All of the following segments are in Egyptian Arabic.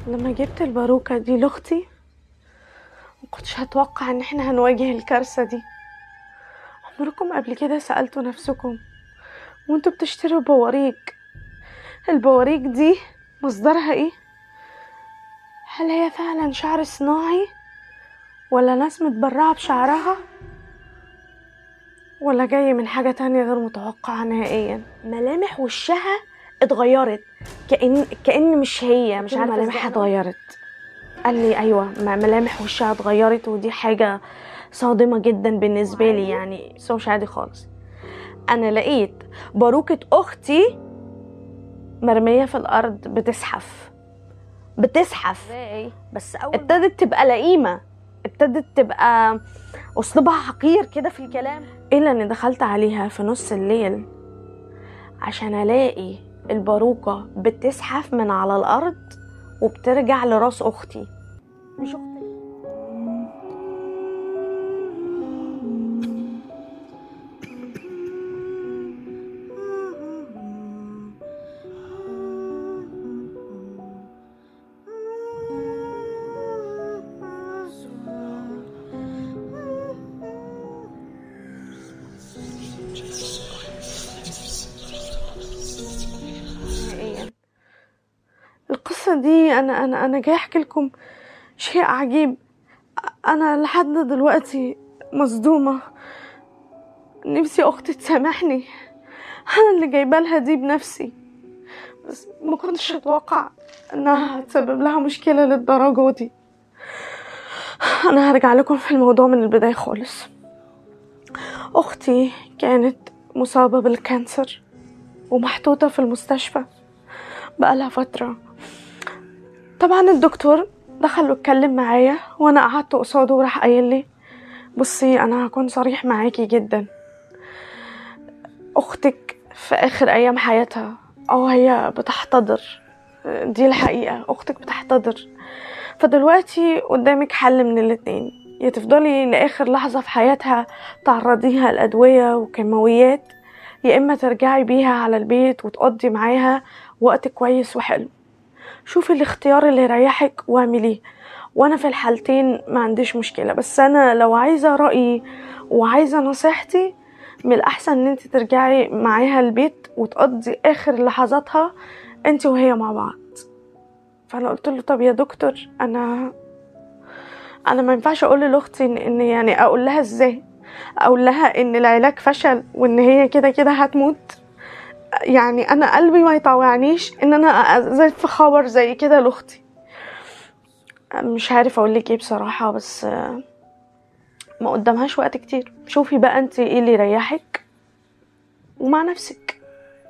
لما جبت الباروكة دي لأختي مكنتش هتوقع ان احنا هنواجه الكارثة دي عمركم قبل كده سألتوا نفسكم وانتوا بتشتروا بواريك البواريك دي مصدرها ايه هل هي فعلا شعر صناعي ولا ناس متبرعة بشعرها ولا جاي من حاجة تانية غير متوقعة نهائيا ملامح وشها اتغيرت كأن كأن مش هي مش عارفه ملامحها إزاي. اتغيرت قال لي ايوه م- ملامح وشها اتغيرت ودي حاجة صادمة جدا بالنسبة لي يعني بس هو مش عادي خالص انا لقيت باروكة اختي مرمية في الارض بتزحف بتزحف ازاي بس اول ابتدت تبقى لئيمة ابتدت تبقى اسلوبها حقير كده في الكلام الا اني دخلت عليها في نص الليل عشان الاقي الباروكة بتزحف من على الارض وبترجع لراس اختي مش اختي نهائيا القصة دي أنا أنا أنا جاي أحكي لكم شيء عجيب أنا لحد دلوقتي مصدومة نفسي أختي تسامحني أنا اللي جايبة لها دي بنفسي بس ما كنتش أتوقع إنها هتسبب لها مشكلة للدرجة دي أنا هرجع لكم في الموضوع من البداية خالص أختي كانت مصابة بالكانسر ومحطوطة في المستشفى بقالها فترة طبعا الدكتور دخل واتكلم معايا وانا قعدت قصاده وراح قايل لي بصي انا هكون صريح معاكي جدا اختك في اخر ايام حياتها او هي بتحتضر دي الحقيقة اختك بتحتضر فدلوقتي قدامك حل من الاتنين يا تفضلي لاخر لحظة في حياتها تعرضيها لادوية وكيماويات يا اما ترجعي بيها على البيت وتقضي معاها وقت كويس وحلو شوفي الاختيار اللي يريحك واعمليه وانا في الحالتين ما عنديش مشكله بس انا لو عايزه رايي وعايزه نصيحتي من الاحسن ان انت ترجعي معاها البيت وتقضي اخر لحظاتها انت وهي مع بعض فانا قلت له طب يا دكتور انا انا ما ينفعش اقول لاختي ان إن يعني اقول لها ازاي اقول لها ان العلاج فشل وان هي كده كده هتموت يعني انا قلبي ما يطوعنيش ان انا ازف خبر زي كده لاختي مش عارف اقول لك ايه بصراحه بس آه، ما قدامهاش وقت كتير شوفي بقى انت ايه اللي يريحك ومع نفسك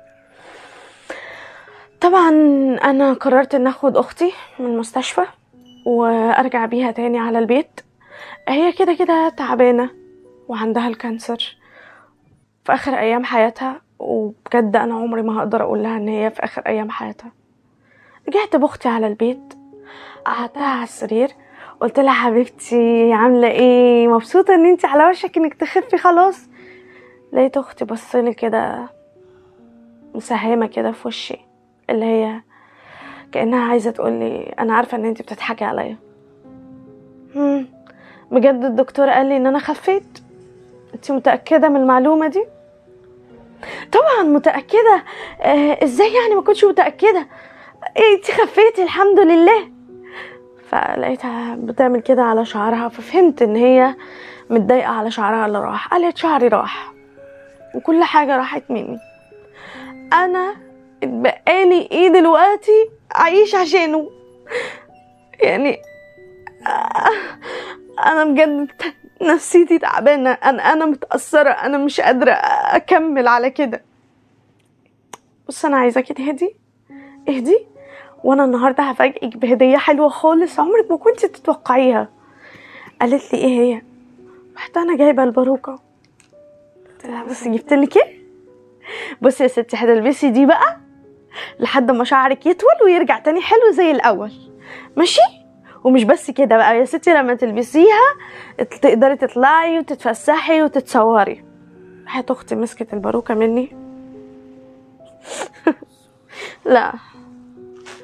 طبعا انا قررت ان اخد اختي من المستشفى وارجع بيها تاني على البيت هي كده كده تعبانه وعندها الكانسر في اخر ايام حياتها وبجد انا عمري ما هقدر اقول لها ان هي في اخر ايام حياتها رجعت باختي على البيت قعدتها على السرير قلت لها حبيبتي عامله ايه مبسوطه ان انت على وشك انك تخفي خلاص لقيت اختي بصلي كده مساهمه كده في وشي اللي هي كانها عايزه تقولي انا عارفه ان انت بتضحكي عليا هم، بجد الدكتور قال لي ان انا خفيت انت متاكده من المعلومه دي طبعا متاكده آه ازاي يعني ما كنتش متاكده ايه انت خفيتي الحمد لله فلقيتها بتعمل كده على شعرها ففهمت ان هي متضايقه على شعرها اللي راح قالت شعري راح وكل حاجه راحت مني انا اتبقالي ايه دلوقتي اعيش عشانه يعني آه، انا بجد نفسيتي تعبانه انا انا متاثره انا مش قادره اكمل على كده بص انا عايزاكي تهدي اهدي وانا النهارده هفاجئك بهديه حلوه خالص عمرك ما كنت تتوقعيها قالت لي ايه هي رحت انا جايبه الباروكه قلت لها بصي جبت لك ايه بصي يا ستي هتلبسي دي بقى لحد ما شعرك يطول ويرجع تاني حلو زي الاول ماشي ومش بس كده بقى يا ستي لما تلبسيها تقدري تطلعي وتتفسحي وتتصوري راحت اختي مسكت الباروكه مني لا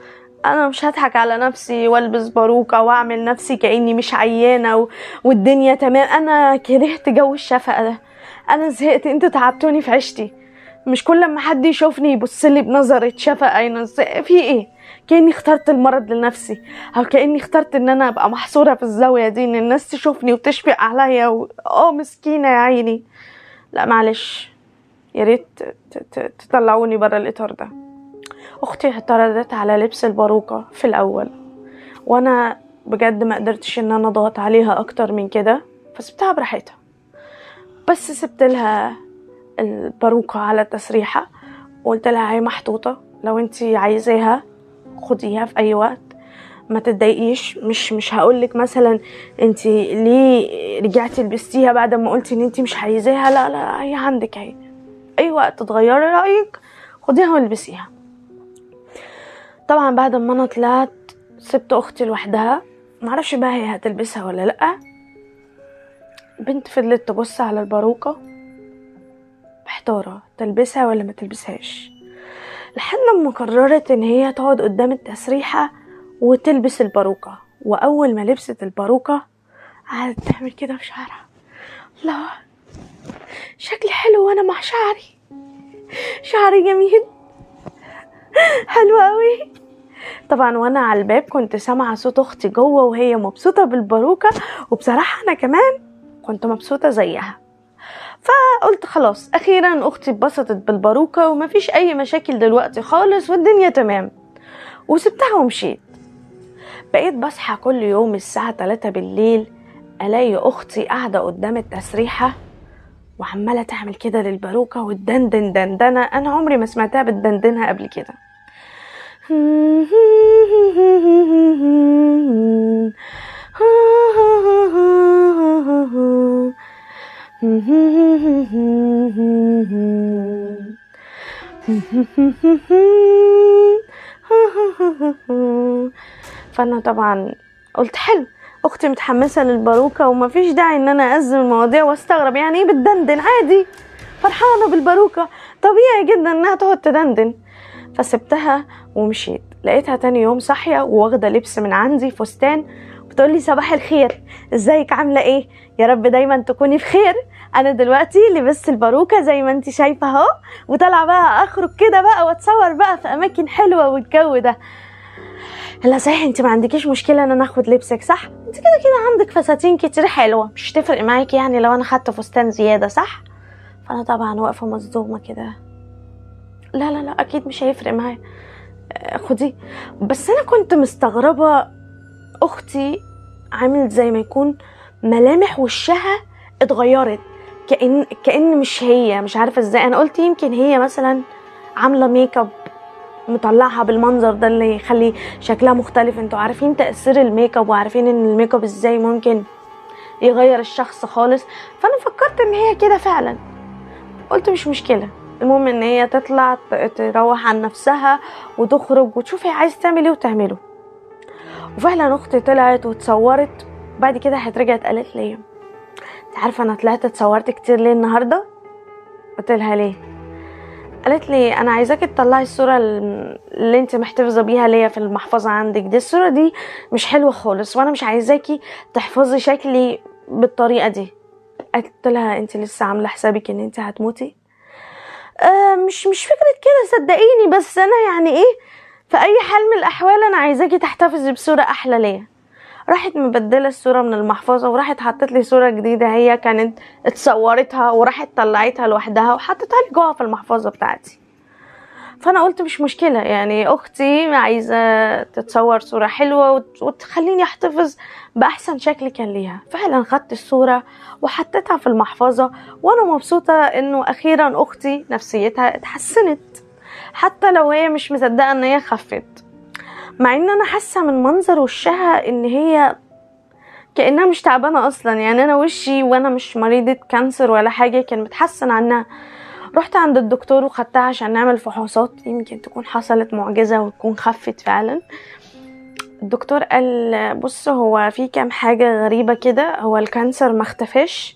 انا مش هضحك على نفسي والبس باروكه واعمل نفسي كاني مش عيانه و... والدنيا تمام انا كرهت جو الشفقه ده انا زهقت انتوا تعبتوني في عيشتي مش كل ما حد يشوفني يبص لي بنظرة شفقة ينزل في ايه كاني اخترت المرض لنفسي او كاني اخترت ان انا ابقى محصوره في الزاويه دي ان الناس تشوفني وتشفق عليا و... اه مسكينه يا عيني لا معلش يا ريت ت- ت- تطلعوني بره الاطار ده اختي اعترضت على لبس الباروكه في الاول وانا بجد ما قدرتش ان انا اضغط عليها اكتر من كده فسبتها براحتها بس سبت لها الباروكه على التسريحه وقلت لها هي محطوطه لو انتي عايزاها خديها في اي وقت ما تتضايقيش مش مش هقولك مثلا انت ليه رجعتي لبستيها بعد ما قلتي ان انت مش عايزاها لا لا هي عندك اهي اي وقت تغيري رايك خديها والبسيها طبعا بعد ما انا طلعت سبت اختي لوحدها معرفش بقى هي هتلبسها ولا لا البنت فضلت تبص على الباروكه محتاره تلبسها ولا ما تلبسهاش لحد ما قررت ان هي تقعد قدام التسريحة وتلبس الباروكة واول ما لبست الباروكة قعدت تعمل كده في شعرها لا شكلي حلو وانا مع شعري شعري جميل حلو قوي طبعا وانا على الباب كنت سامعه صوت اختي جوه وهي مبسوطه بالباروكه وبصراحه انا كمان كنت مبسوطه زيها فقلت خلاص اخيرا اختي اتبسطت بالباروكه ومفيش اي مشاكل دلوقتي خالص والدنيا تمام وسبتها ومشيت بقيت بصحى كل يوم الساعة 3 بالليل ألاقي أختي قاعدة قدام التسريحة وعمالة تعمل كده للباروكة وتدندن دندنة أنا عمري ما سمعتها بتدندنها قبل كده فانا طبعا قلت حلو اختي متحمسه للباروكه ومفيش داعي ان انا ازم المواضيع واستغرب يعني ايه بتدندن عادي فرحانه بالباروكه طبيعي جدا انها تقعد تدندن فسبتها ومشيت لقيتها تاني يوم صاحيه وواخده لبس من عندي فستان بتقولي صباح الخير ازيك عامله ايه يا رب دايما تكوني بخير انا دلوقتي لبست الباروكه زي ما انت شايفه اهو وطالعه بقى اخرج كده بقى واتصور بقى في اماكن حلوه والجو ده لا صحيح انت ما عندكيش مشكله ان انا اخد لبسك صح انت كده كده عندك فساتين كتير حلوه مش تفرق معاكي يعني لو انا خدت فستان زياده صح فانا طبعا واقفه مصدومه كده لا لا لا اكيد مش هيفرق معايا آه، خدي بس انا كنت مستغربه اختي عامل زي ما يكون ملامح وشها اتغيرت كأن كأن مش هي مش عارفة ازاي انا قلت يمكن هي مثلا عاملة ميك اب مطلعها بالمنظر ده اللي يخلي شكلها مختلف انتوا عارفين تأثير الميك اب وعارفين ان الميك اب ازاي ممكن يغير الشخص خالص فانا فكرت ان هي كده فعلا قلت مش مشكلة المهم ان هي تطلع ت- تروح عن نفسها وتخرج وتشوف هي عايزة تعمل ايه وتعمله وفعلا اختي طلعت واتصورت بعد كده هترجعت قالت لي انت عارفه انا طلعت اتصورت كتير ليه النهارده قلت لها ليه قالت لي انا عايزاكي تطلعي الصوره اللي انت محتفظه بيها ليا في المحفظه عندك دي الصوره دي مش حلوه خالص وانا مش عايزاكي تحفظي شكلي بالطريقه دي قلت لها انت لسه عامله حسابك ان انت هتموتي آه مش مش فكره كده صدقيني بس انا يعني ايه في اي حال من الاحوال انا عايزاكي تحتفظي بصوره احلى ليا راحت مبدله الصوره من المحفظه وراحت حطت لي صوره جديده هي كانت اتصورتها وراحت طلعتها لوحدها وحطتها لي جوه في المحفظه بتاعتي فانا قلت مش مشكله يعني اختي عايزه تتصور صوره حلوه وت- وتخليني احتفظ باحسن شكل كان ليها فعلا خدت الصوره وحطيتها في المحفظه وانا مبسوطه انه اخيرا اختي نفسيتها اتحسنت حتى لو هي مش مصدقه ان هي خفت مع ان انا حاسه من منظر وشها ان هي كانها مش تعبانه اصلا يعني انا وشي وانا مش مريضه كانسر ولا حاجه كان متحسن عنها رحت عند الدكتور وخدتها عشان نعمل فحوصات يمكن تكون حصلت معجزه وتكون خفت فعلا الدكتور قال بص هو في كام حاجه غريبه كده هو الكانسر ما اختفاش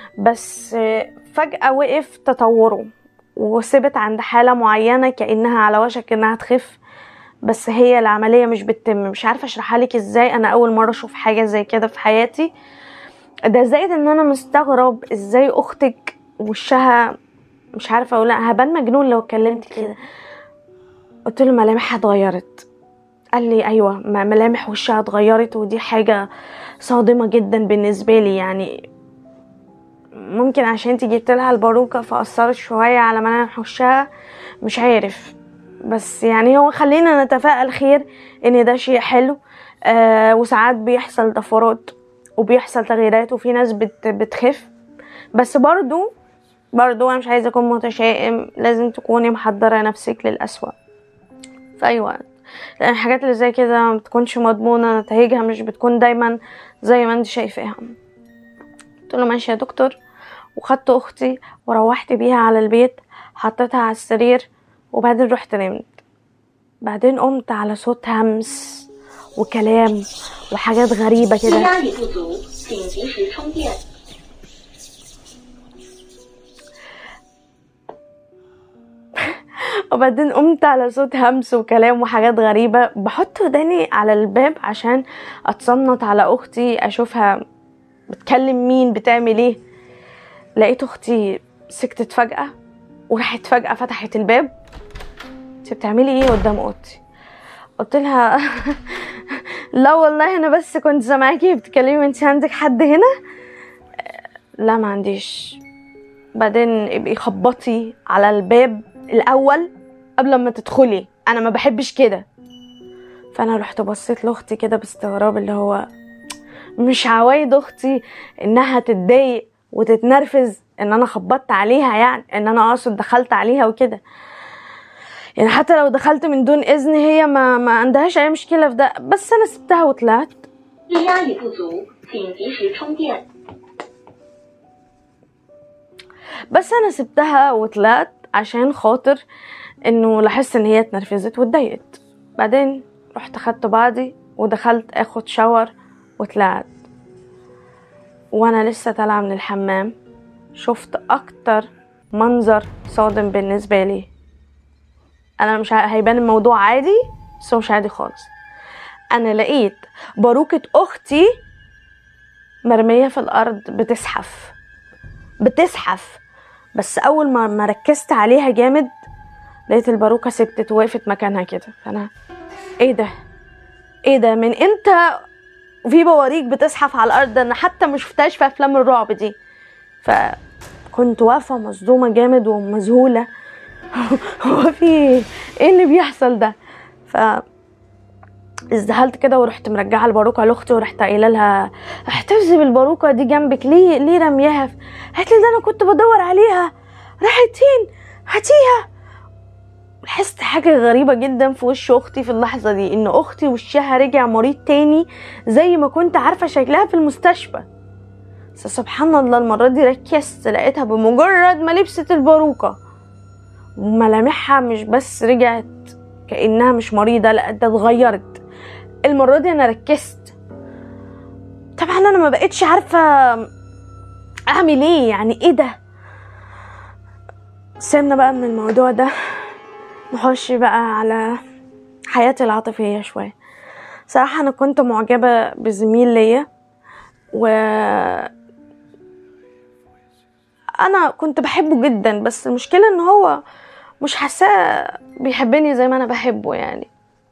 بس فجاه وقف تطوره وثبت عند حاله معينه كانها على وشك انها تخف بس هي العمليه مش بتتم مش عارفه اشرحها لك ازاي انا اول مره اشوف حاجه زي كده في حياتي ده زائد ان انا مستغرب ازاي اختك وشها مش عارفه اقول هبان مجنون لو اتكلمت كده قلت له ملامحها اتغيرت قال لي ايوه م- ملامح وشها اتغيرت ودي حاجه صادمه جدا بالنسبه لي يعني ممكن عشان انتي جبت لها الباروكه فاثرت شويه على ملامح وشها مش عارف بس يعني هو خلينا نتفائل خير ان ده شيء حلو آه وساعات بيحصل طفرات وبيحصل تغييرات وفي ناس بت بتخف بس برضو برضو انا مش عايزه اكون متشائم لازم تكوني محضره نفسك للأسوأ في اي وقت لان الحاجات اللي زي كده ما بتكونش مضمونه نتائجها مش بتكون دايما زي ما انت شايفاها قلت له ماشي يا دكتور وخدت اختي وروحت بيها على البيت حطيتها على السرير وبعدين رحت نمت بعدين قمت على صوت همس وكلام وحاجات غريبة 气 كده 压已不足，请及时充电。 وبعدين قمت على صوت همس وكلام وحاجات غريبة بحط وداني على الباب عشان اتصنت على اختي اشوفها بتكلم مين بتعمل ايه لقيت اختي سكتت فجأة وراحت فجأة فتحت الباب انت بتعملي ايه قدام اوضتي قلت لها لا والله انا بس كنت سامعاكي بتتكلمي انت عندك حد هنا لا ما عنديش بعدين ابقي خبطي على الباب الاول قبل ما تدخلي انا ما بحبش كده فانا رحت بصيت لاختي كده باستغراب اللي هو مش عوايد اختي انها تتضايق وتتنرفز ان انا خبطت عليها يعني ان انا اقصد دخلت عليها وكده يعني حتى لو دخلت من دون اذن هي ما ما عندهاش اي مشكله في ده بس انا سبتها وطلعت 气压已不足，请及时充电。 بس انا سبتها وطلعت عشان خاطر انه لاحظت ان هي اتنرفزت واتضايقت بعدين رحت خدت بعضي ودخلت اخد شاور وطلعت وانا لسه طالعه من الحمام شفت اكتر منظر صادم بالنسبه لي انا مش ع- هيبان الموضوع عادي بس هو مش عادي خالص انا لقيت باروكه اختي مرميه في الارض بتزحف بتزحف بس اول ما ما ركزت عليها جامد لقيت الباروكه سبتت وقفت مكانها كده فانا ايه ده ايه ده من امتى في بواريك بتزحف على الارض ده انا حتى ما شفتهاش في افلام الرعب دي فكنت واقفه مصدومه جامد ومذهوله هو في ايه ايه اللي بيحصل ده ف ازدهلت كده ورحت مرجعه الباروكه لاختي ورحت قايله لها احتفظي بالباروكه دي جنبك ليه ليه رمياها في- قالت لي ده انا كنت بدور عليها راحت فين هاتيها لاحظت حاجة غريبة جدا في وش أختي في اللحظة دي إن أختي وشها رجع مريض تاني زي ما كنت عارفة شكلها في المستشفى بس سبحان الله المرة دي ركزت لقيتها بمجرد ما لبست الباروكة وملامحها مش بس رجعت كأنها مش مريضة لا ده اتغيرت المرة دي أنا ركزت طبعا أنا ما بقتش عارفة أعمل إيه يعني إيه ده سيبنا بقى من الموضوع ده نخش بقى على حياتي العاطفية شوية صراحة أنا كنت معجبة بزميل ليا و أنا كنت بحبه جدا بس المشكلة إن هو مش حاساه بيحبني زي ما أنا بحبه يعني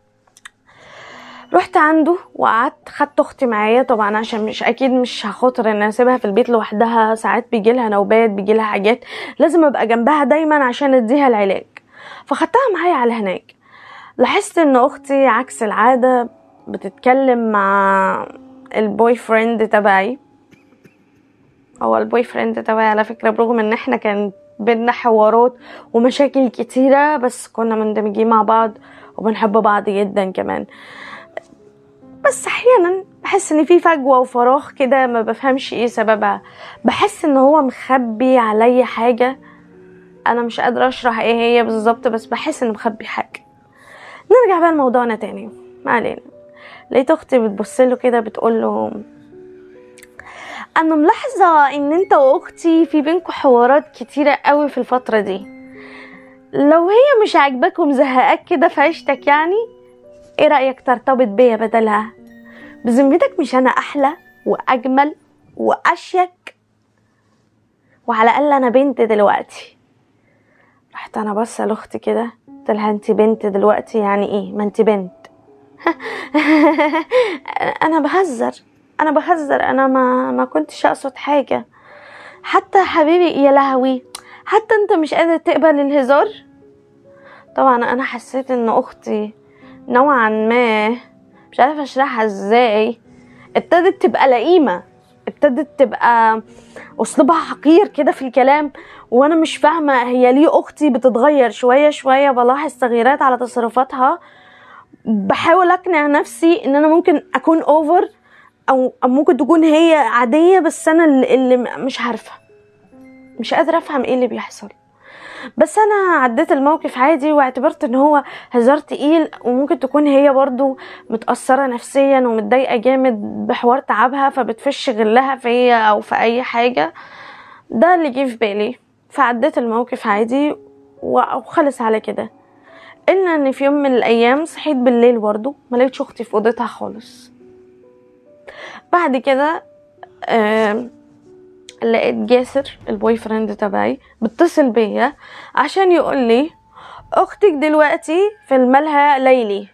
رحت عنده وقعدت خدت اختي معايا طبعا عشان مش اكيد مش هخاطر ان اسيبها في البيت لوحدها ساعات بيجي لها نوبات بيجي لها حاجات لازم ابقى جنبها دايما عشان اديها العلاج فخدتها معايا على هناك لاحظت ان اختي عكس العاده بتتكلم مع البوي فريند تبعي هو البوي فريند تبعي على فكره برغم ان احنا كان بينا حوارات ومشاكل كتيره بس كنا مندمجين مع بعض وبنحب بعض جدا كمان بس احيانا بحس ان في فجوه وفراغ كده ما بفهمش ايه سببها بحس ان هو مخبي عليا حاجه انا مش قادره اشرح ايه هي بالظبط بس بحس انه مخبي حاجه نرجع بقى لموضوعنا تاني ما علينا لقيت اختي بتبص له كده بتقول له انا ملاحظه ان انت واختي في بينكم حوارات كتيره قوي في الفتره دي لو هي مش عاجباك ومزهقاك كده في عيشتك يعني ايه رايك ترتبط بيا بدلها بذمتك مش انا احلى واجمل واشيك وعلى الاقل انا بنت دلوقتي رحت انا بصه لاختي كده قلت لها انت بنت دلوقتي يعني ايه ما انت بنت انا بهزر انا بهزر انا ما ما كنتش اقصد حاجه حتى حبيبي يا لهوي حتى انت مش قادر تقبل الهزار طبعا انا حسيت ان اختي نوعا ما مش عارفه اشرحها ازاي ابتدت تبقى لئيمه ابتدت تبقى اسلوبها حقير كده في الكلام وانا مش فاهمه هي ليه اختي بتتغير شويه شويه بلاحظ تغييرات على تصرفاتها بحاول اقنع نفسي ان انا ممكن اكون اوفر او أو ممكن تكون هي عاديه بس انا اللي اللي مش عارفه مش قادره افهم ايه اللي بيحصل بس انا عديت الموقف عادي واعتبرت ان هو هزار تقيل وممكن تكون هي برضو متأثرة نفسيا ومتضايقة جامد بحوار تعبها فبتفش غلها فيا او في اي حاجة ده اللي جه في بالي فعديت الموقف عادي و- وخلص على كده الا ان في يوم من الايام صحيت بالليل برضو ما لقيتش اختي في اوضتها خالص بعد كده آم، لقيت جاسر البوي فريند تبعي بيتصل بيا عشان يقول لي اختك دلوقتي في الملهى ليلي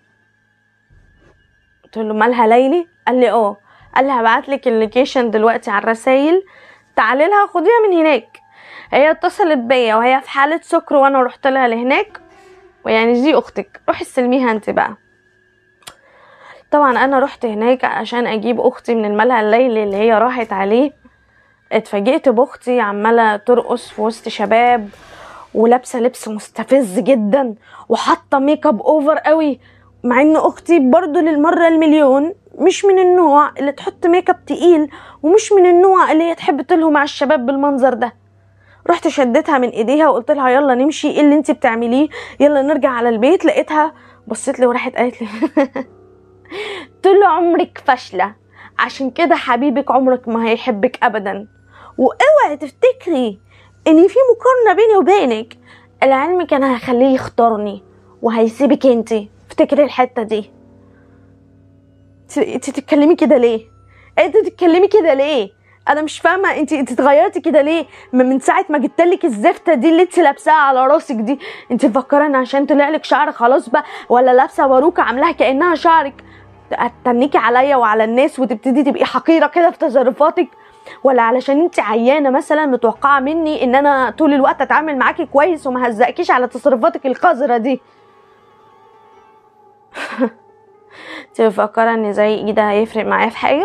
قلت له مالها ليلي قال لي اه قال لي هبعت لك اللوكيشن دلوقتي على الرسايل تعالي لها خديها من هناك هي اتصلت بيا وهي في حالة سكر وانا رحت لها لهناك ويعني دي اختك روحي استلميها انت بقى طبعا انا رحت هناك عشان اجيب اختي من الملهى الليلي اللي هي راحت عليه اتفاجئت باختي عماله ترقص في وسط شباب ولابسه لبس مستفز جدا وحاطه ميك اب اوفر قوي مع ان اختي برضو للمره المليون مش من النوع اللي تحط ميك اب تقيل ومش من النوع اللي هي تحب تلهو مع الشباب بالمنظر ده رحت شدتها من ايديها وقلت لها يلا نمشي ايه اللي انت بتعمليه يلا نرجع على البيت لقيتها بصيت لي وراحت قالت لي طول عمرك فاشله عشان كده حبيبك عمرك ما هيحبك ابدا واوعي تفتكري ان في مقارنه بيني وبينك لعلمك انا هخليه يختارني وهيسيبك انتي افتكري الحته دي انت انت تتكلمي كده ليه انت تتكلمي كده ليه انا مش فاهمه انت انت اتغيرتي كده ليه من من ساعه ما جبتلك الزفته دي اللي انت لابساها على راسك دي انت مفكره ان عشان طلع لك شعر خلاص بقى ولا لابسه باروكه عاملاها كانها شعرك تنيكي عليا وعلى الناس وتبتدي تبقي حقيره كده في تصرفاتك ولا علشان انت عيانه مثلا متوقعه مني ان انا طول الوقت اتعامل معاكي كويس وما هزقكيش على تصرفاتك القذره دي انت مفكره ان زي ايده هيفرق معايا في حاجه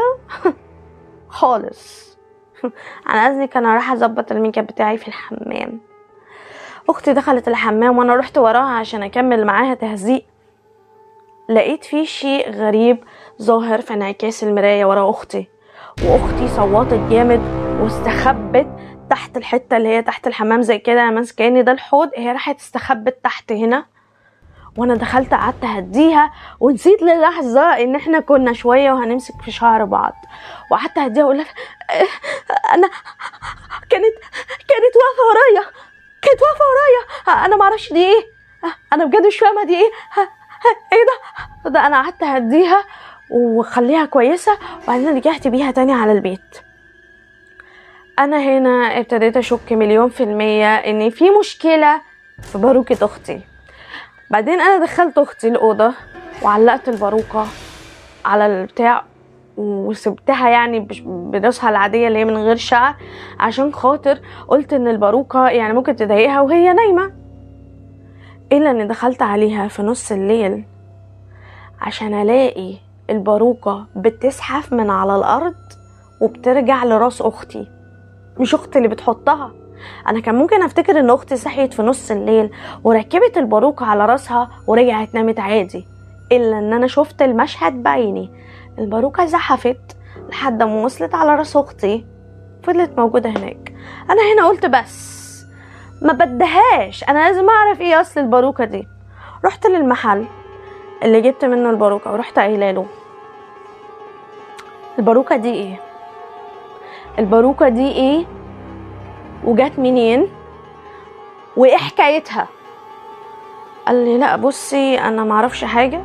خالص انا اذنك انا رايحه اظبط الميك اب بتاعي في الحمام اختي دخلت الحمام وانا رحت وراها عشان اكمل معاها تهزيق لقيت في شيء غريب ظاهر في انعكاس المرايه ورا اختي واختي صوتت جامد واستخبت تحت الحته اللي هي تحت الحمام زي كده ماسكاني ده الحوض هي راحت استخبت تحت هنا وانا دخلت قعدت اهديها ونسيت للحظه ان احنا كنا شويه وهنمسك في شعر بعض وقعدت اهديها واقول لها "اه، انا كانت كانت واقفه ورايا كانت واقفه ورايا انا ما اعرفش دي ايه انا بجد مش فاهمه دي ايه ايه ده ده انا قعدت اهديها وخليها كويسه وبعدين رجعت بيها تاني على البيت انا هنا ابتديت اشك مليون في المية ان في مشكلة في باروكة اختي بعدين انا دخلت اختي الاوضة وعلقت الباروكة على البتاع وسبتها يعني بش- براسها العادية اللي هي من غير شعر عشان خاطر قلت ان الباروكة يعني ممكن تضايقها وهي نايمة الا اني دخلت عليها في نص الليل عشان الاقي الباروكة بتزحف من على الارض وبترجع لراس اختي مش اختي اللي بتحطها انا كان ممكن افتكر ان اختي صحيت في نص الليل وركبت الباروكة على راسها ورجعت نامت عادي الا ان انا شفت المشهد بعيني الباروكة زحفت لحد ما وصلت على راس اختي فضلت موجودة هناك انا هنا قلت بس ما بدهاش انا لازم اعرف ايه اصل الباروكة دي رحت للمحل اللي جبت منه الباروكة ورحت قايله له الباروكة دي ايه الباروكة دي ايه وجات منين وايه حكايتها قال لي لا بصي انا معرفش حاجة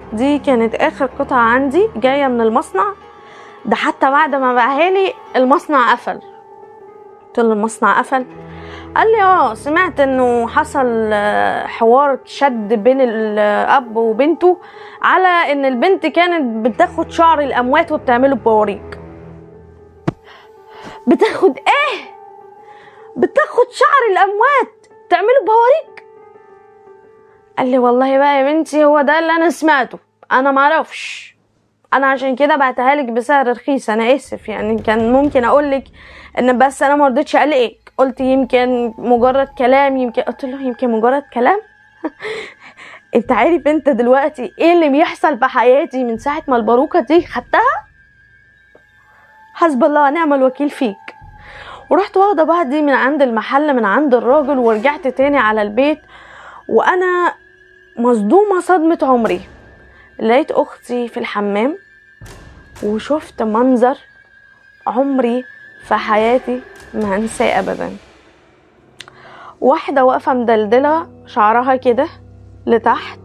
دي كانت اخر قطعه عندي جايه من المصنع ده حتى بعد ما باعها لي المصنع قفل قلت له المصنع قفل قال لي اه سمعت انه حصل آه، حوار شد بين الاب وبنته على ان البنت كانت بتاخد شعر الاموات وبتعمله بوريك بتاخد ايه بتاخد شعر الاموات تعمله بوريك قال لي والله بقى يا بنتي هو ده اللي انا سمعته انا معرفش انا عشان كده بعتها لك بسعر رخيص انا اسف يعني كان ممكن اقول لك ان بس انا ما رضيتش اقلقك قلت يمكن مجرد كلام يمكن قلت له يمكن مجرد كلام انت عارف انت دلوقتي ايه اللي بيحصل في حياتي من ساعه ما الباروكه دي خدتها حسب الله ونعم الوكيل فيك ورحت واخده بعضي من عند المحل من عند الراجل ورجعت تاني على البيت وانا مصدومه صدمه عمري لقيت اختي في الحمام وشفت منظر عمري في حياتي ما هنساه ابدا واحده واقفه مدلدله شعرها كده لتحت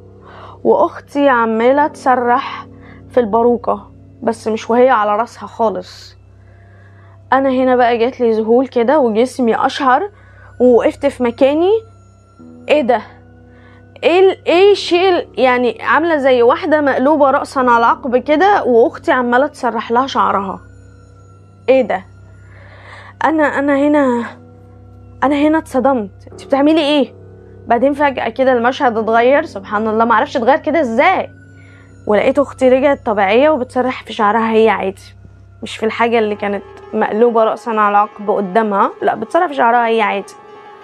واختي عماله تسرح في الباروكه بس مش وهي على راسها خالص انا هنا بقى جات لي ذهول كده وجسمي اشعر ووقفت في مكاني ايه ده ايه ال- ايه الشيء ال- يعني عامله زي واحده مقلوبه راسا على عقب كده واختي عماله تسرح لها شعرها ايه ده انا انا هنا انا هنا اتصدمت انت بتعملي ايه بعدين فجاه كده المشهد اتغير سبحان الله معرفش اتغير كده ازاي ولقيت اختي رجعت طبيعيه وبتسرح في شعرها هي عادي مش في الحاجه اللي كانت مقلوبه راسا على عقب قدامها لا بتسرح في شعرها هي عادي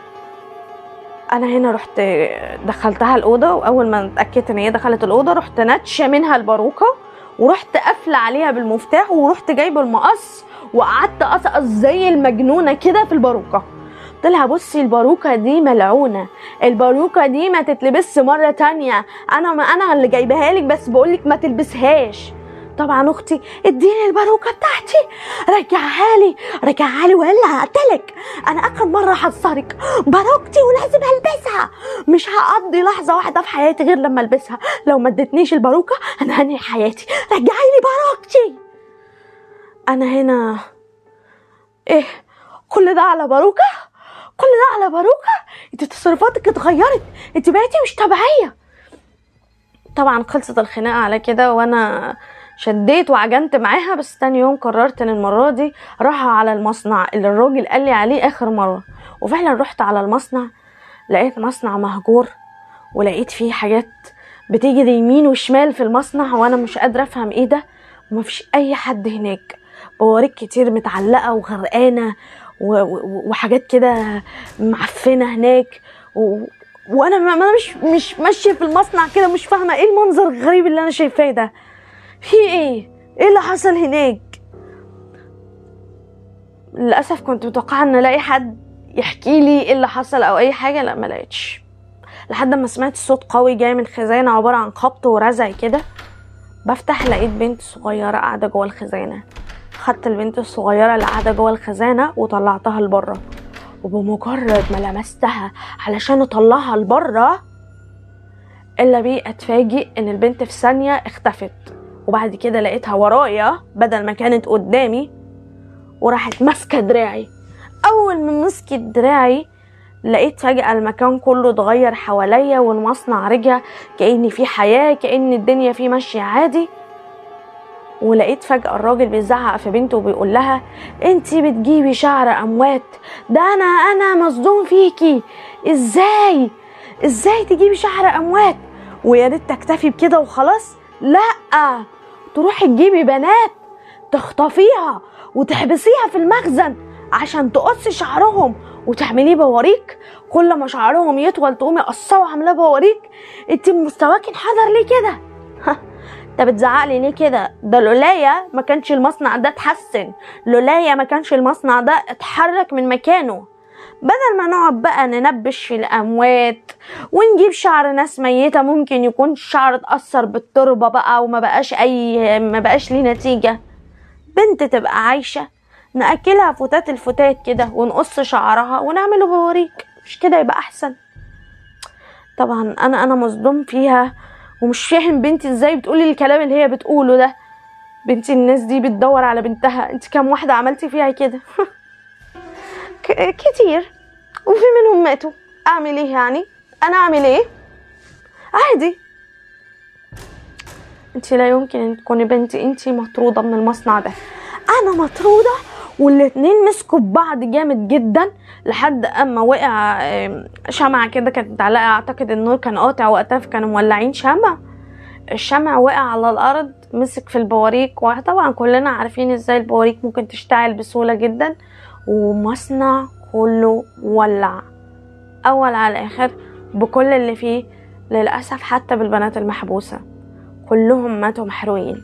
انا هنا رحت دخلتها الاوضه واول ما اتاكدت ان هي دخلت الاوضه رحت ناتشه منها الباروكه ورحت قافله عليها بالمفتاح ورحت جايبه المقص وقعدت اقصقص زي المجنونه كده في الباروكه قلت لها بصي الباروكه دي ملعونه الباروكه دي ما تتلبس مره تانية انا ما انا اللي جايبها لك بس بقولك ما تلبسهاش طبعا اختي اديني الباروكه بتاعتي رجعها لي رجعها لي والا هقتلك انا اخر مره حذرك باروكتي ولازم البسها مش هقضي لحظه واحده في حياتي غير لما البسها لو ما ادتنيش الباروكه انا هنهي حياتي رجعي لي باروكتي انا هنا ايه كل ده على باروكه كل ده على باروكه انت تصرفاتك اتغيرت انت بقيتي مش طبيعيه طبعا خلصت الخناقه على كده وانا شديت وعجنت معاها بس تاني يوم قررت ان المره دي راح على المصنع اللي الراجل قال لي عليه اخر مره وفعلا رحت على المصنع لقيت مصنع مهجور ولقيت فيه حاجات بتيجي يمين وشمال في المصنع وانا مش قادره افهم ايه ده ومفيش اي حد هناك بواريك كتير متعلقه وغرقانه و- و- وحاجات كده معفنه هناك و... وانا ما انا مش مش ماشيه في المصنع كده مش فاهمه ايه المنظر الغريب اللي انا شايفاه ده في ايه ايه اللي حصل هناك للاسف كنت متوقعه ان الاقي حد يحكي لي ايه اللي حصل او اي حاجه لا ما لقيتش لحد ما سمعت صوت قوي جاي من خزانه عباره عن خبط ورزع كده بفتح لقيت بنت صغيره قاعده جوه الخزانه خدت البنت الصغيره اللي قاعده جوه الخزانه وطلعتها لبره وبمجرد ما لمستها علشان اطلعها لبره الا بيه اتفاجئ ان البنت في ثانيه اختفت وبعد كده لقيتها ورايا بدل ما كانت قدامي وراحت ماسكه دراعي اول ما مسكت دراعي لقيت فجأة المكان كله اتغير حواليا والمصنع رجع كأن في حياة كأن الدنيا فيه ماشية عادي ولقيت فجأة الراجل بيزعق في بنته وبيقول لها انتي بتجيبي شعر اموات ده انا انا مصدوم فيكي ازاي ازاي تجيبي شعر اموات ويا ريت تكتفي بكده وخلاص لا تروحي تجيبي بنات تخطفيها وتحبسيها في المخزن عشان تقصي شعرهم وتعمليه بواريك كل ما شعرهم يطول تقومي قصاه وعاملاه بواريك انت مستواك انحدر ليه كده انت بتزعقلي ليه كده ده لولايا ما كانش المصنع ده اتحسن لولايا ما كانش المصنع ده اتحرك من مكانه بدل ما نقعد بقى ننبش في الاموات ونجيب شعر ناس ميتة ممكن يكون الشعر اتأثر بالتربة بقى وما بقاش اي ما بقاش ليه نتيجة بنت تبقى عايشة نأكلها فتات الفتات كده ونقص شعرها ونعمله بوريك مش كده يبقى احسن طبعا انا انا مصدوم فيها ومش فاهم بنتي ازاي بتقولي الكلام اللي هي بتقوله ده بنتي الناس دي بتدور على بنتها انت كام واحدة عملتي فيها كده ك- كتير وفي منهم ماتوا اعمل ايه يعني انا اعمل ايه عادي انت لا يمكن ان تكوني بنتي انت مطرودة من المصنع ده انا مطرودة والاتنين مسكوا ببعض جامد جدا لحد اما وقع ام، شمعة كده كانت متعلقة اعتقد النور كان قاطع وقتها فكانوا مولعين شمع الشمع وقع على الارض مسك في البواريك وطبعا كلنا عارفين ازاي البواريك ممكن تشتعل بسهولة جدا ومصنع كله ولع اول على الاخر بكل اللي فيه للاسف حتى بالبنات المحبوسه كلهم ماتوا محروقين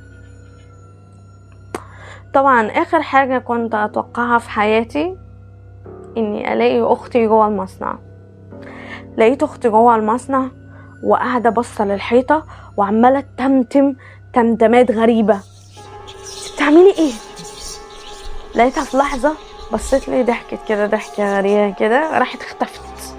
طبعا اخر حاجه كنت اتوقعها في حياتي اني الاقي اختي جوه المصنع لقيت اختي جوه المصنع وقاعده باصه للحيطه وعماله تمتم تمتمات غريبه بتعملي ايه لقيتها في لحظه بصيت لي ضحكت كده ضحكه غريبه كده راحت اختفت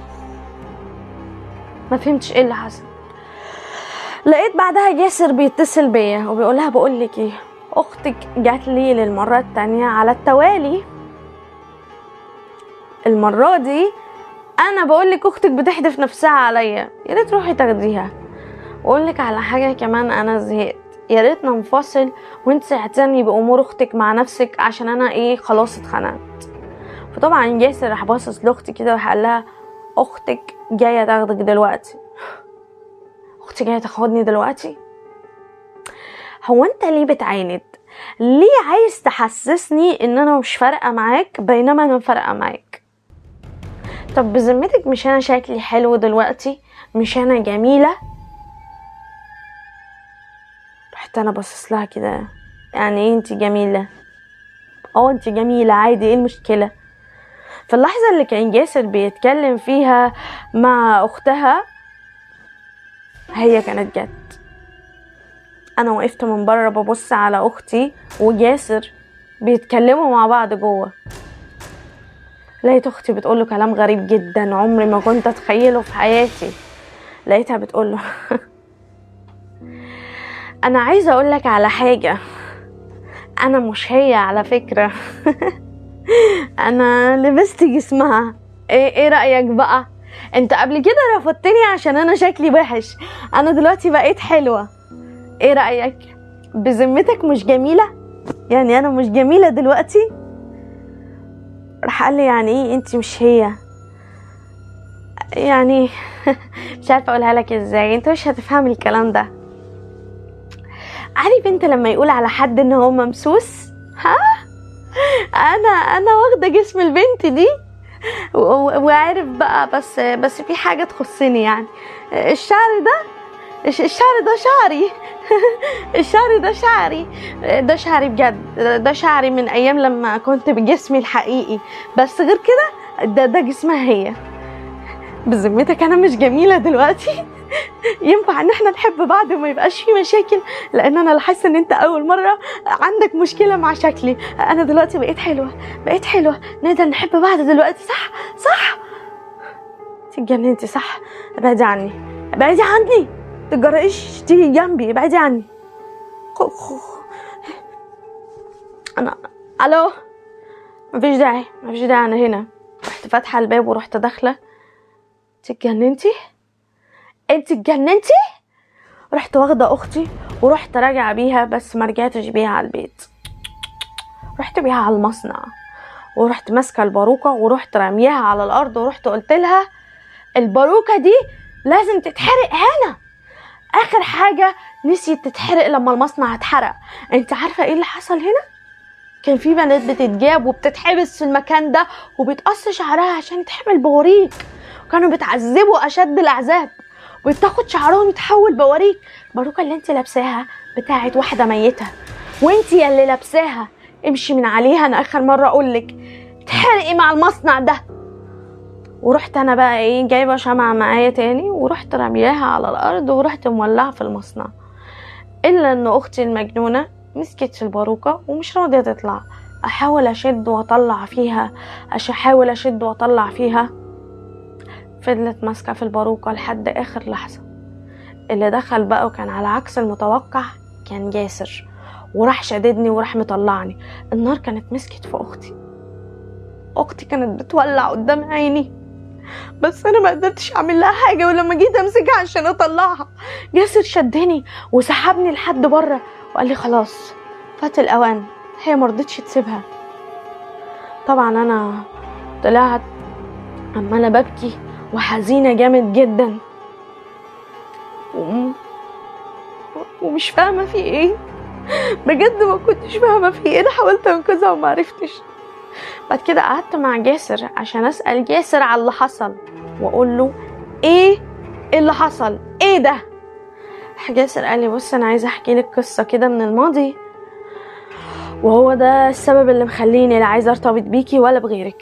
ما فهمتش ايه اللي حصل لقيت بعدها جاسر بيتصل بيا وبيقول لها بقول لك ايه اختك جات لي للمره التانية على التوالي المره دي انا بقول لك اختك بتحدف نفسها عليا يا ريت روحي تاخديها واقول لك على حاجه كمان انا زهقت يا ريت ننفصل وانت تعتني بامور اختك مع نفسك عشان انا ايه خلاص اتخنقت فطبعا جاسر راح باصص لاختي كده وراح قال لها اختك جايه تاخدك دلوقتي اختي جايه تاخدني دلوقتي هو انت ليه بتعاند ليه عايز تحسسني ان انا مش فارقه معاك بينما انا فارقه معاك طب بذمتك مش انا شكلي حلو دلوقتي مش انا جميله رحت انا باصص لها كده يعني ايه انت جميله اه انت جميله عادي ايه المشكله في اللحظه اللي كان جاسر بيتكلم فيها مع اختها هي كانت جت انا وقفت من بره ببص على اختي وجاسر بيتكلموا مع بعض جوه لقيت اختي بتقول له كلام غريب جدا عمري ما كنت اتخيله في حياتي لقيتها بتقول له انا عايزه اقول لك على حاجه انا مش هي على فكره انا لبست جسمها ايه ايه رايك بقى انت قبل كده رفضتني عشان انا شكلي وحش انا دلوقتي بقيت حلوه ايه رايك بذمتك مش جميله يعني انا مش جميله دلوقتي راح قال لي يعني ايه انت مش هي يعني مش عارفه اقولها لك ازاي انت مش هتفهم الكلام ده عارف انت لما يقول على حد ان هو ممسوس ها انا انا واخده جسم البنت دي و- و- وعارف بقى بس بس في حاجه تخصني يعني الشعر ده الش- الشعر ده شعري الشعر ده شعري ده شعري بجد ده شعري من ايام لما كنت بجسمي الحقيقي بس غير كده ده ده جسمها هي بذمتك انا مش جميله دلوقتي ينفع ان احنا نحب بعض وما يبقاش في مشاكل لان انا حاسه ان انت اول مره عندك مشكله مع شكلي انا دلوقتي بقيت حلوه بقيت حلوه نقدر نحب بعض دلوقتي صح صح انت اتجننتي صح ابعدي عني ابعدي عني تجرئيش تيجي جنبي ابعدي عني خ- خ- انا الو مفيش داعي مفيش داعي انا هنا رحت فاتحه الباب ورحت داخله انت اتجننتي انت اتجننتي رحت واخده اختي ورحت راجعه بيها بس ما رجعتش بيها على البيت رحت بيها على المصنع ورحت ماسكه الباروكه ورحت رامياها على الارض ورحت قلت لها الباروكه دي لازم تتحرق هنا اخر حاجه نسيت تتحرق لما المصنع اتحرق انت عارفه ايه اللي حصل هنا كان في بنات بتتجاب وبتتحبس في المكان ده وبتقص شعرها عشان تحمل بوريك وكانوا بتعذبوا اشد العذاب وتاخد شعرهم يتحول بوريك الباروكه اللي انت لابساها بتاعت واحده ميته وانت يا اللي لابساها امشي من عليها انا اخر مره اقولك اتحرقي مع المصنع ده ورحت انا بقى ايه جايبه شمعة معايا تاني ورحت رمياها على الارض ورحت مولعها في المصنع الا ان اختي المجنونه مسكت في الباروكه ومش راضيه تطلع احاول اشد واطلع فيها أش- احاول اشد واطلع فيها فضلت ماسكه في الباروكه لحد اخر لحظه اللي دخل بقى وكان على عكس المتوقع كان جاسر وراح شددني وراح مطلعني النار كانت مسكت في اختي اختي كانت بتولع قدام عيني بس انا ما قدرتش اعمل لها حاجه ولما جيت امسكها عشان اطلعها جاسر شدني وسحبني لحد بره وقال لي خلاص فات الاوان هي مرضتش تسيبها طبعا انا طلعت عماله ببكي وحزينه جامد جدا و... ومش فاهمه في ايه بجد ما كنتش فاهمه في ايه انا حاولت انقذها وما عرفتش بعد كده قعدت مع جاسر عشان اسال جاسر على اللي حصل واقول له ايه اللي حصل ايه ده جاسر قال لي بص انا عايزه احكي لك قصه كده من الماضي وهو ده السبب اللي مخليني لا عايزه ارتبط بيكي ولا بغيرك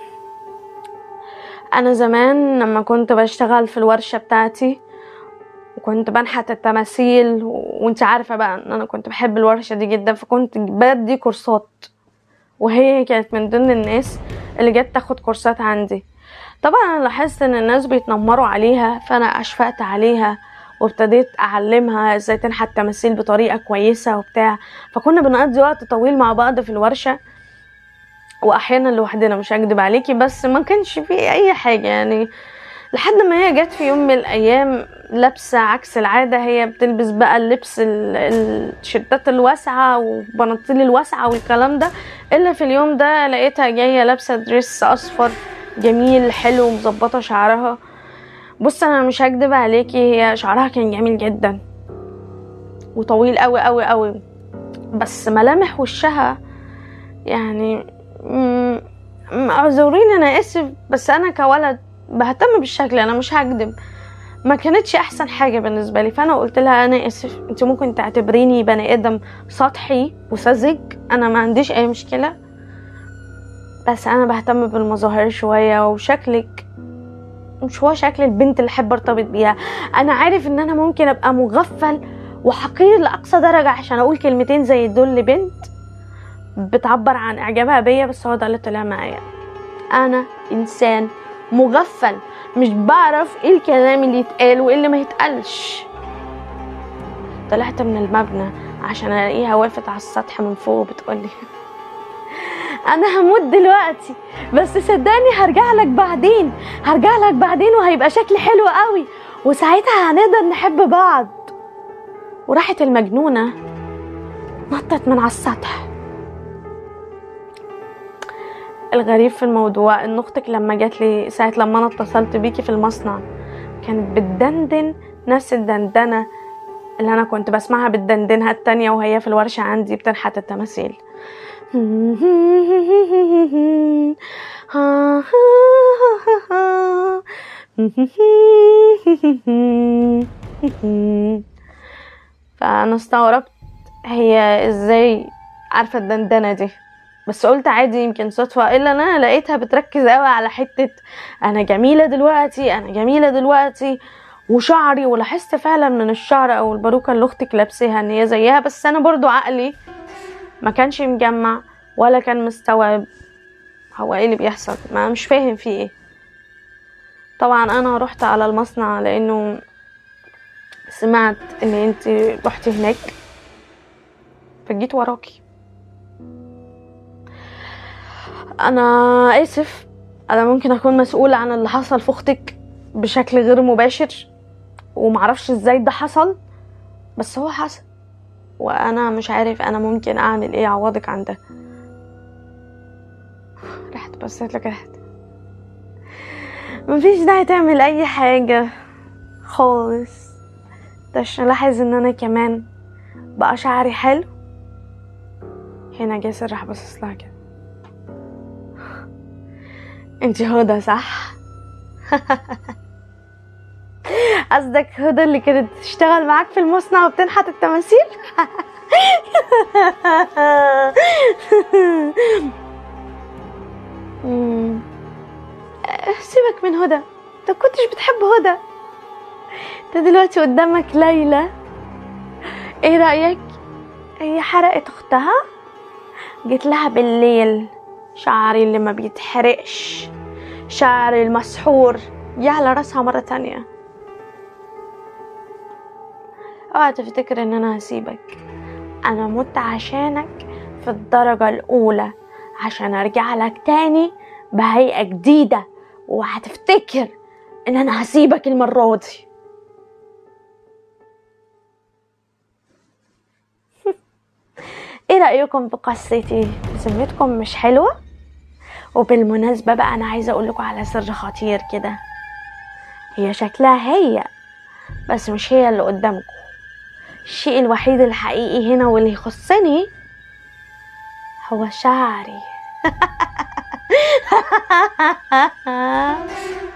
انا زمان لما كنت بشتغل في الورشه بتاعتي وكنت بنحت التماثيل وانت عارفه بقى ان انا كنت بحب الورشه دي جدا فكنت بدي كورسات وهي كانت من ضمن الناس اللي جت تاخد كورسات عندي طبعا انا لاحظت ان الناس بيتنمروا عليها فانا اشفقت عليها وابتديت اعلمها ازاي تنحت تماثيل بطريقه كويسه وبتاع فكنا بنقضي وقت طويل مع بعض في الورشه واحيانا لوحدنا مش هكدب عليكي بس ما كانش فيه اي حاجه يعني لحد ما هي جت في يوم من الايام لابسه عكس العاده هي بتلبس بقى اللبس ال- التيشيرتات الواسعه وبناطيل الواسعه والكلام ده الا في اليوم ده لقيتها جايه لابسه دريس اصفر جميل حلو مظبطه شعرها بص انا مش هكدب عليكي هي شعرها كان جميل جدا وطويل قوي قوي قوي بس ملامح وشها يعني م- م- اعذريني انا اسف بس انا كولد بهتم بالشكل انا مش هكدب ما كانتش احسن حاجه بالنسبه لي فانا قلت لها انا اسف انت ممكن تعتبريني بني ادم سطحي وساذج انا ما عنديش اي مشكله بس انا بهتم بالمظاهر شويه وشكلك مش هو شكل البنت اللي احب ارتبط بيها انا عارف ان انا ممكن ابقى مغفل وحقير لاقصى درجه عشان اقول كلمتين زي دول لبنت بتعبر عن اعجابها بيا بس هو ده اللي طلع معايا انا انسان مغفل مش بعرف ايه الكلام اللي يتقال وايه اللي ما يتقالش طلعت من المبنى عشان الاقيها وقفت على السطح من فوق بتقولي انا هموت دلوقتي بس صدقني هرجع لك بعدين هرجع لك بعدين وهيبقى شكلي حلو قوي وساعتها هنقدر نحب بعض وراحت المجنونه نطت من على السطح الغريب في الموضوع ان اختك لما جات لي ساعه لما انا اتصلت بيكي في المصنع كانت بتدندن نفس الدندنه اللي انا كنت بسمعها بتدندنها التانية وهي في الورشه عندي بتنحت التماثيل فانا استغربت هي ازاي عارفه الدندنه دي بس قلت عادي يمكن صدفة إلا أنا لقيتها بتركز قوي على حتة أنا جميلة دلوقتي أنا جميلة دلوقتي وشعري ولاحظت فعلا من الشعر أو الباروكة اللي أختك لابساها إن هي زيها بس أنا برضو عقلي ما كانش مجمع ولا كان مستوعب هو ايه اللي بيحصل ما مش فاهم فيه ايه طبعا انا رحت على المصنع لانه سمعت ان انت رحتي هناك فجيت وراكي انا اسف انا ممكن اكون مسؤولة عن اللي حصل في اختك بشكل غير مباشر ومعرفش ازاي ده حصل بس هو حصل وانا مش عارف انا ممكن اعمل ايه اعوضك عن ده رحت بصيت لك رحت مفيش داعي تعمل اي حاجة خالص ده عشان الاحظ ان انا كمان بقى شعري حلو هنا جاسر راح باصص لها كده انتي هدى صح قصدك هدى اللي كانت تشتغل معاك في المصنع وبتنحت التماثيل مم. سيبك من هدى انت كنتش بتحب هدى انت دلوقتي قدامك ليلى ايه رأيك هي حرقت اختها جيت لها بالليل شعري اللي ما بيتحرقش شعري المسحور جه على راسها مرة تانية اوعى تفتكر ان انا هسيبك انا مت عشانك في الدرجة الاولى عشان ارجع لك تاني بهيئة جديدة وهتفتكر ان انا هسيبك المرة دي ايه رأيكم بقصتي بذمتكم مش حلوة وبالمناسبة بقى انا عايزة اقول لكم على سر خطير كده هي شكلها هي بس مش هي اللي قدامكم الشيء الوحيد الحقيقي هنا واللي يخصني هو شعري